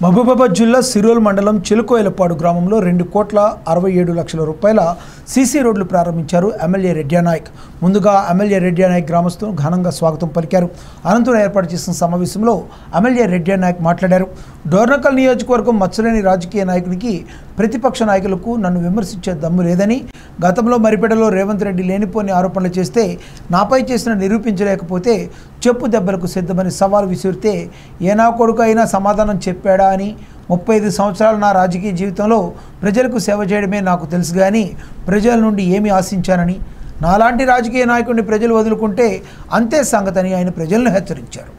మహబూబాబాద్ జిల్లా సిరోల్ మండలం చిలుకోయలపాడు గ్రామంలో రెండు కోట్ల అరవై ఏడు లక్షల రూపాయల సీసీ రోడ్లు ప్రారంభించారు ఎమ్మెల్యే రెడ్డినాయక్ ముందుగా ఎమ్మెల్యే రెడ్డినాయక్ గ్రామస్తులు ఘనంగా స్వాగతం పలికారు అనంతరం ఏర్పాటు చేసిన సమావేశంలో ఎమ్మెల్యే రెడ్డినాయక్ మాట్లాడారు డోర్నకల్ నియోజకవర్గం మచ్చలేని రాజకీయ నాయకునికి ప్రతిపక్ష నాయకులకు నన్ను విమర్శించే దమ్ము లేదని గతంలో మరిపెడలో రేవంత్ రెడ్డి లేనిపోని ఆరోపణలు చేస్తే నాపై చేసిన నిరూపించలేకపోతే చెప్పు దెబ్బలకు సిద్ధమని సవాల్ విసిరితే ఏ నా కొడుకు అయినా సమాధానం చెప్పాడా అని ముప్పై ఐదు సంవత్సరాల నా రాజకీయ జీవితంలో ప్రజలకు సేవ చేయడమే నాకు తెలుసు కానీ ప్రజల నుండి ఏమి ఆశించానని నాలాంటి రాజకీయ నాయకుడిని ప్రజలు వదులుకుంటే అంతే సంగతని ఆయన ప్రజలను హెచ్చరించారు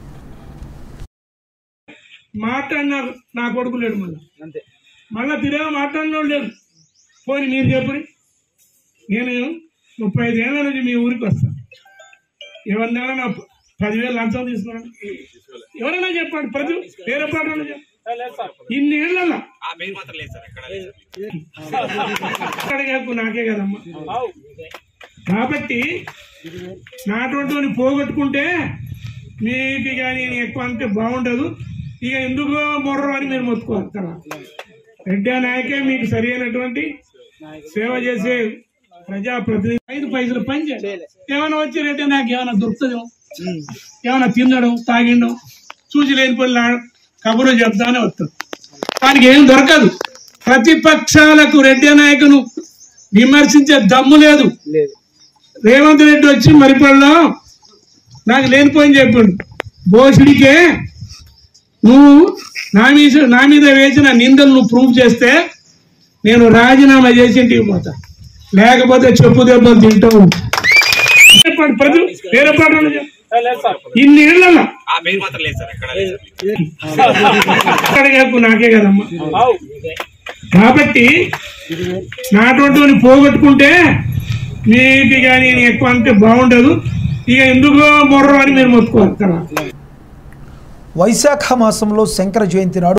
మాట్లాడినారు నా కొడుకు లేడు మళ్ళా మళ్ళా తిరిగా మాట్లాడినోడు లేడు పోని మీరు చెప్పు నేను ముప్పై ఐదు ఏళ్ళ నుంచి మీ ఊరికి వస్తాను ఎవరినైనా నా పదివేలు లంచం తీసుకున్నాను ఎవరైనా చెప్పండి ప్రతి వేరే పాటలు చెప్పు ఇన్ని ఏళ్ళ మీరు మాత్రం లేదు సార్ ఎక్కడ లేదు అక్కడ చెప్పు నాకే కదమ్మా కాబట్టి నాటువంటి పోగొట్టుకుంటే మీకు ఇక నేను ఎక్కువ అంటే బాగుండదు ఇక ఎందుకు మొర్ర అని మీరు మొత్తుకోవాలి తర్వాత రెడ్డి నాయకే మీకు సరి అయినటువంటి సేవ చేసే ప్రజాప్రతినిధి ఐదు పైసలు పని చేయాలి ఏమైనా వచ్చి రెడ్డి నాకు ఏమైనా దొరుకుతుందో ఏమైనా తినడం తాగిండం చూసి లేని పనులు కబురు చెప్తానే వస్తుంది దానికి ఏం దొరకదు ప్రతిపక్షాలకు రెడ్డి నాయకును విమర్శించే దమ్ము లేదు రేవంత్ రెడ్డి వచ్చి మరిపల్లిలో నాకు లేనిపోయింది చెప్పిండు బోసుడికే నువ్వు నా మీద నా మీద వేసిన నిందలు నువ్వు ప్రూవ్ చేస్తే నేను రాజీనామా చేసి ఇంటికి పోతా లేకపోతే చెప్పు దెబ్బలు తింటావు చెప్పండి ప్రతి వేరే పాటలు చెప్పు. ఇన్ని ఏళ్ళ మీరు మాత్రం లేదు సార్ ఎక్కడ లేదు అక్కడ చెప్పు నాకే కదమ్మా కాబట్టి నాటువంటి పోగొట్టుకుంటే మీకు ఇక నేను ఎక్కువ అంటే బాగుండదు ఇక ఎందుకు మొర్ర అని మీరు మొత్తుకోవాలి తర్వాత వైశాఖ మాసంలో శంకర జయంతి నాడు